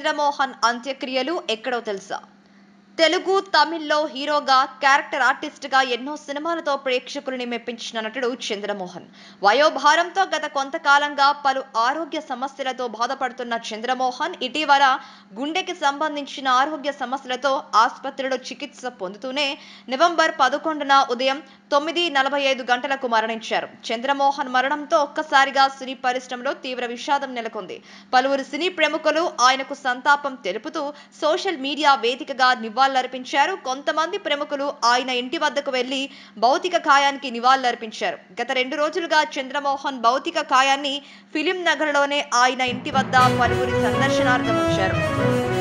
చంద్రమోహన్ అంత్యక్రియలు ఎక్కడో తెలుసా తెలుగు తమిళ్లో హీరోగా క్యారెక్టర్ ఆర్టిస్ట్గా ఎన్నో సినిమాలతో ప్రేక్షకులని మెప్పించిన నటుడు చంద్రమోహన్ వయోభారంతో గత కొంతకాలంగా పలు ఆరోగ్య సమస్యలతో బాధపడుతున్న చంద్రమోహన్ ఇటీవల గుండెకి సంబంధించిన ఆరోగ్య సమస్యలతో ఆసుపత్రిలో చికిత్స పొందుతూనే నవంబర్ పదకొండున ఉదయం తొమ్మిది నలభై ఐదు గంటలకు మరణించారు చంద్రమోహన్ మరణంతో ఒక్కసారిగా సినీ పరిశ్రమలో తీవ్ర విషాదం నెలకొంది పలువురు సినీ ప్రముఖులు ఆయనకు సంతాపం తెలుపుతూ సోషల్ మీడియా వేదికగా నివాళులర్పించారు కొంతమంది ప్రముఖులు ఆయన ఇంటి వద్దకు వెళ్లి భౌతిక కాయానికి నివాళులర్పించారు గత రెండు రోజులుగా చంద్రమోహన్ భౌతిక కాయాన్ని ఫిలిం నగర్లోనే ఆయన ఇంటి వద్ద పలువురి సందర్శనార్థం ఉంచారు